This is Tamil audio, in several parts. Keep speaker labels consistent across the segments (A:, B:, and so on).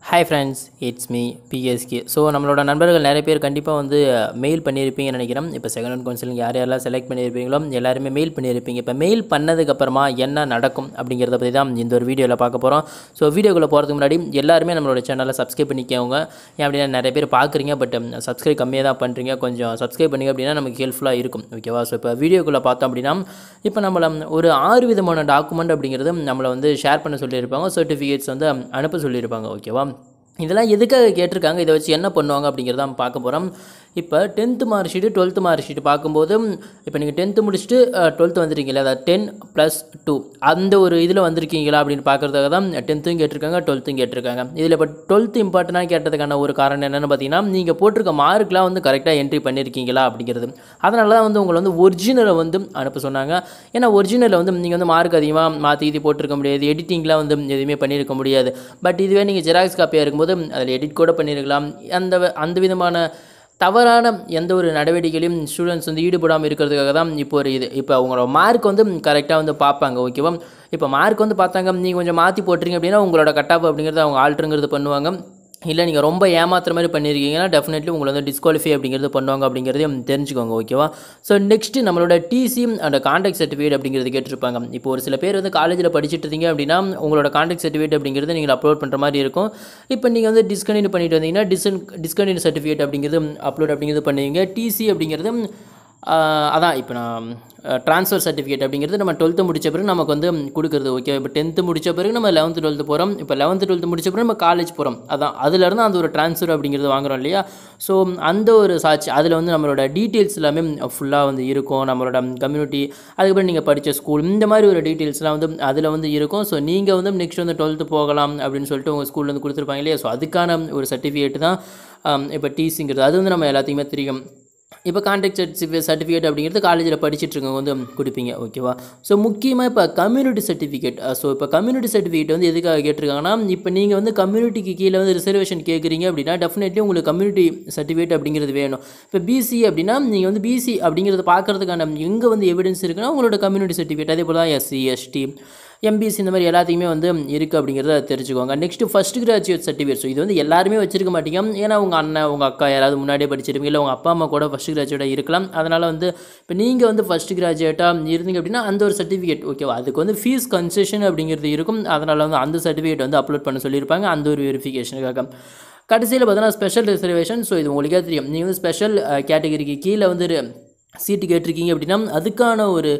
A: hi friends it's me BSK so நம்மளோட நண்பர்கள் நிறைய பேர் கண்டிப்பாக வந்து மெயில் பண்ணியிருப்பீங்கன்னு நினைக்கிறேன் இப்போ செகண்ட் ஒன் கவுன்சிலிங் யார் யாரெல்லாம் செலக்ட் பண்ணியிருப்பீங்களோ எல்லாருமே மெயில் பண்ணியிருப்பீங்க இப்போ மெயில் பண்ணதுக்கப்புறமா என்ன நடக்கும் அப்படிங்கிறத பற்றி தான் இந்த ஒரு வீடியோவில் பார்க்க போகிறோம் ஸோ வீடியோக்குள்ளே போகிறதுக்கு முன்னாடி எல்லாருமே நம்மளோட சேனலை சப்ஸ்கிரைப் பண்ணிக்கோங்க ஏன் அப்படின்னா நிறைய பேர் பார்க்குறீங்க பட் சப்ஸ்கிரைப் கம்மியாக தான் பண்ணுறீங்க கொஞ்சம் சப்ஸ்கிரைப் பண்ணிங்க அப்படின்னா நமக்கு ஹெல்ப்ஃபுல்லாக இருக்கும் ஓகேவா ஸோ இப்போ வீடியோக்குள்ளே பார்த்தோம் அப்படின்னா இப்போ நம்மளை ஒரு ஆறு விதமான டாக்குமெண்ட் அப்படிங்கிறது நம்மளை வந்து ஷேர் பண்ண சொல்லியிருப்பாங்க சர்டிஃபிகேட்ஸ் வந்து அனுப்ப சொல்லியிருப்பாங்க ஓகேவா இதெல்லாம் எதுக்காக கேட்டிருக்காங்க இதை வச்சு என்ன பண்ணுவாங்க அப்படிங்கிறத நம்ம பார்க்க போகிறோம் இப்போ tenth mark sheet twelfth mark sheet பார்க்கும்போது இப்போ நீங்கள் டென்த்து முடிச்சுட்டு டுவெல்த்து வந்திருக்கீங்களா அதாவது டென் ப்ளஸ் டூ அந்த ஒரு இதில் வந்திருக்கீங்களா அப்படின்னு பார்க்குறதுக்காக தான் டென்த்தும் கேட்டிருக்காங்க டுவெல்த்தும் கேட்டிருக்காங்க இதில் இப்போ டுவெல்த்து இம்பார்ட்டண்ட்டாக கேட்டதுக்கான ஒரு காரணம் என்னென்னு பார்த்தீங்கன்னா நீங்கள் போட்டிருக்க மார்க்லாம் வந்து கரெக்டாக என்ட்ரி பண்ணியிருக்கீங்களா அப்படிங்கிறது அதனால தான் வந்து உங்களை வந்து ஒரிஜினலை வந்து அனுப்ப சொன்னாங்க ஏன்னா ஒரிஜினலில் வந்து நீங்கள் வந்து மார்க் அதிகமாக மாற்றி இது போட்டிருக்க முடியாது எடிட்டிங்லாம் வந்து எதுவுமே பண்ணியிருக்க முடியாது பட் இதுவே நீங்கள் ஜெராக்ஸ் காப்பியாக இருக்கும்போது அதில் எடிட் கூட பண்ணியிருக்கலாம் அந்த அந்த விதமான தவறான எந்த ஒரு நடவடிக்கையிலையும் ஸ்டூடெண்ட்ஸ் வந்து ஈடுபடாமல் இருக்கிறதுக்காக தான் இப்போ ஒரு இது இப்போ அவங்களோட மார்க் வந்து கரெக்டாக வந்து பார்ப்பாங்க ஓகேவா இப்போ மார்க் வந்து பார்த்தாங்க நீங்கள் கொஞ்சம் மாற்றி போட்டுறீங்க அப்படின்னா உங்களோட கட்டாப் அப்படிங்கிறது அவங்க ஆல்ட்ருங்கிறது பண்ணுவாங்க இல்லை நீங்கள் ரொம்ப ஏமாத்துற மாதிரி பண்ணியிருக்கீங்கன்னா டெஃபினெட்லி உங்களை வந்து டிஸ்குவாலிஃபை அப்படிங்கிறது பண்ணுவாங்க அப்படிங்கிறதையும் தெரிஞ்சுக்கோங்க ஓகேவா ஸோ நெக்ஸ்ட்டு நம்மளோட டிசி அண்ட் கான்டாக்ட் சர்டிஃபிகேட் அப்படிங்கிறது கேட்டிருப்பாங்க இப்போ ஒரு சில பேர் வந்து காலேஜில் படிச்சுட்டு இருந்தீங்க அப்படின்னா உங்களோட கான்டாக்ட் சர்டிஃபிகேட் அப்படிங்கிறது நீங்கள் அப்லோட் பண்ணுற மாதிரி இருக்கும் இப்போ நீங்கள் வந்து டிஸ்கண்டினியூ பண்ணிட்டு வந்தீங்கன்னா டிஸ்கன் டிஸ்கண்டினியூ சர்டிஃபிகேட் அப்படிங்கிறது அப்லோட் அப்படிங்கிறது பண்ணுவீங்க டிசி அப்படிங்கிறது அதான் இப்போ நான் ட்ரான்ஸ்ஃபர் சர்டிஃபிகேட் அப்படிங்கிறது நம்ம டுவெல்த்து முடிச்ச பிறகு நமக்கு வந்து கொடுக்குறது ஓகே இப்போ டென்த்து முடிச்ச பிறகு நம்ம லெவன்த்து டுவெல்த்து போகிறோம் இப்போ லெவன்த்து டுவெல்த்து முடிச்ச பிறகு நம்ம காலேஜ் போகிறோம் அதான் அதுலேருந்து அந்த ஒரு ட்ரான்ஸ்ஃபர் அப்படிங்கிறது வாங்குறோம் இல்லையா ஸோ அந்த ஒரு சாட்சி அதில் வந்து நம்மளோட டீட்டெயில்ஸ் எல்லாமே ஃபுல்லாக வந்து இருக்கும் நம்மளோட கம்யூனிட்டி அதுக்கப்புறம் நீங்கள் படித்த ஸ்கூல் இந்த மாதிரி ஒரு டீட்டெயில்ஸ்லாம் வந்து அதில் வந்து இருக்கும் ஸோ நீங்கள் வந்து நெக்ஸ்ட் வந்து டுவெல்த்து போகலாம் அப்படின்னு சொல்லிட்டு உங்கள் ஸ்கூலில் வந்து கொடுத்துருப்பாங்க இல்லையா ஸோ அதுக்கான ஒரு சர்டிஃபிகேட் தான் இப்போ டிசிங்கிறது அது வந்து நம்ம எல்லாத்தையுமே தெரியும் இப்போ கான்டாக்ட் சர்டிஃபிகேட் சர்டிஃபிகேட் அப்படிங்கிறது காலேஜில் படிச்சுட்டு இருக்கவங்க வந்து கொடுப்பீங்க ஓகேவா ஸோ முக்கியமாக இப்போ கம்யூனிட்டி சர்டிஃபிகேட் ஸோ இப்போ கம்யூனிட்டி சர்டிஃபிகேட் வந்து எதுக்காக கேட்டிருக்காங்கன்னா இப்போ நீங்கள் வந்து கம்யூனிட்டிக்கு கீழே வந்து ரிசர்வேஷன் கேட்குறீங்க அப்படின்னா டெஃபினெட்லி உங்களுக்கு கம்யூனிட்டி சர்டிஃபிகேட் அப்படிங்கிறது வேணும் இப்போ பிசி அப்படின்னா நீங்கள் வந்து பிசி அப்படிங்கிறத பார்க்குறதுக்கான எங்கே வந்து எவிடன்ஸ் இருக்குன்னா உங்களோட கம்யூனிட்டி சர்டிஃபிகேட் அதே போல் தான் எஸ்சி எஸ்டி எம்பிசி இந்த மாதிரி எல்லாத்தையுமே வந்து இருக்குது அப்படிங்கிறத தெரிஞ்சுக்கோங்க next first graduate certificate so இது வந்து எல்லாருமே வச்சிருக்க மாட்டீங்க ஏன்னா உங்கள் அண்ணன் உங்கள் அக்கா யாராவது முன்னாடியே படிச்சிருப்பீங்க இல்லை உங்கள் அப்பா அம்மா கூட ஃபஸ்ட் கிராஜுவேட்டாக இருக்கலாம் அதனால் வந்து இப்போ நீங்கள் வந்து ஃபஸ்ட் கிராஜுவேட்டாக இருந்தீங்க அப்படின்னா அந்த ஒரு சர்டிஃபிகேட் ஓகேவா அதுக்கு வந்து ஃபீஸ் கன்செஷன் அப்படிங்கிறது இருக்கும் அதனால் வந்து அந்த சர்டிஃபிகேட் வந்து அப்லோட் பண்ண சொல்லியிருப்பாங்க அந்த ஒரு வெரிஃபிகேஷனுக்காக கடைசியில் பார்த்தீங்கன்னா ஸ்பெஷல் ரிசர்வேஷன் ஸோ இது உங்களுக்கே தெரியும் நீங்கள் வந்து ஸ்பெஷல் கேட்டகரிக்கு கீழே வந்து சீட்டு கேட்டிருக்கீங்க அப்படின்னா அதுக்கான ஒரு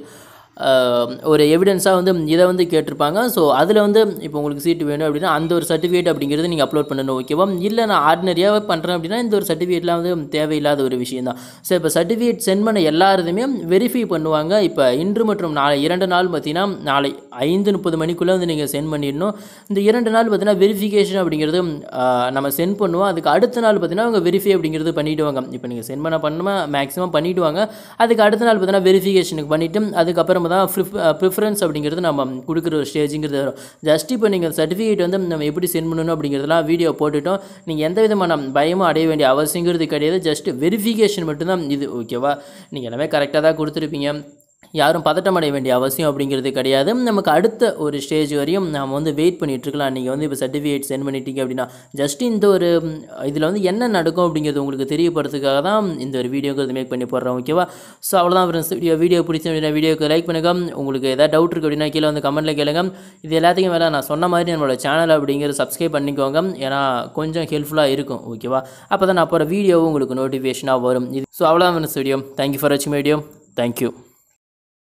A: ஒரு எவிடன்ஸாக வந்து இதை வந்து கேட்டிருப்பாங்க ஸோ அதில் வந்து இப்போ உங்களுக்கு சீட்டு வேணும் அப்படின்னா அந்த ஒரு சர்டிஃபிகேட் அப்படிங்கிறது நீங்கள் அப்லோட் பண்ணணும் ஓகேவா இல்லை நான் ஆர்டினரியாக பண்ணுறேன் அப்படின்னா இந்த ஒரு சர்டிஃபிகேட்லாம் வந்து தேவையில்லாத ஒரு விஷயம் தான் ஸோ இப்போ சர்டிஃபிகேட் சென்ட் பண்ண எல்லாருமே வெரிஃபை பண்ணுவாங்க இப்போ இன்று மற்றும் நாளை இரண்டு நாள் பார்த்தீங்கன்னா நாளை ஐந்து முப்பது மணிக்குள்ளே வந்து நீங்கள் சென்ட் பண்ணிடணும் இந்த இரண்டு நாள் பார்த்தீங்கன்னா வெரிஃபிகேஷன் அப்படிங்கிறது நம்ம சென்ட் பண்ணுவோம் அதுக்கு அடுத்த நாள் பார்த்தீங்கன்னா அவங்க வெரிஃபை அப்படிங்கிறது பண்ணிவிடுவாங்க இப்போ நீங்கள் சென்ட் பண்ண பண்ணுமா மேக்ஸிமம் பண்ணிவிடுவாங்க அதுக்கு அடுத்த நாள் பார்த்தீங்கன்னா வெரிஃபிகேஷனுக்கு பண்ணிவிட்டு அதுக்கப்புறம் தான் ப்ரிஃப் ப்ரிஃபரன்ஸ் அப்படிங்கிறது நம்ம கொடுக்குற ஒரு ஸ்டேஜுங்கிறது வரும் ஜஸ்ட் இப்போ நீங்கள் சர்டிஃபிகேட் வந்து நம்ம எப்படி சென்ட் பண்ணணும் அப்படிங்கிறதுலாம் வீடியோ போட்டுட்டோம் நீங்கள் எந்த விதமான பயமும் அடைய வேண்டிய அவசியங்கிறது கிடையாது ஜஸ்ட் வெரிஃபிகேஷன் மட்டும்தான் இது ஓகேவா நீங்கள் எல்லாமே கரெக்டாக தான் கொடுத்துருப்பீங்க யாரும் பதட்டம் அடைய வேண்டிய அவசியம் அப்படிங்கிறது கிடையாது நமக்கு அடுத்த ஒரு ஸ்டேஜ் வரையும் நாம் வந்து வெயிட் பண்ணிகிட்ருக்கலாம் நீங்கள் வந்து இப்போ சர்டிஃபிகேட் சென்ட் பண்ணிட்டீங்க அப்படின்னா ஜஸ்ட் இந்த ஒரு இதில் வந்து என்ன நடக்கும் அப்படிங்கிறது உங்களுக்கு தெரியப்படுறதுக்காக தான் இந்த ஒரு வீடியோக்கு மேக் பண்ணி போடுறோம் ஓகேவா ஸோ அவ்வளோதான் ஃப்ரெண்ட்ஸ் வீடியோ வீடியோ பிடிச்ச அப்படின்னா வீடியோக்கு லைக் பண்ணுங்க உங்களுக்கு ஏதாவது டவுட் இருக்குது அப்படின்னா கீழே வந்து கமெண்ட்டில் கேளுங்க இது எல்லாத்தையும் வேலை நான் சொன்ன மாதிரி நம்மளோட சேனல் அப்படிங்கிறது சப்ஸ்கிரைப் பண்ணிக்கோங்க ஏன்னா கொஞ்சம் ஹெல்ப்ஃபுல்லாக இருக்கும் ஓகேவா அப்போ தான் நான் அப்புறம் வீடியோவும் உங்களுக்கு நோட்டிஃபிகேஷனாக வரும் இது ஸோ அவ்வளோதான் ஃப்ரெண்ட்ஸ் வீடியோ தேங்க்யூ ஃபார் வாட்சிங் வீடியோ தேங்க்யூ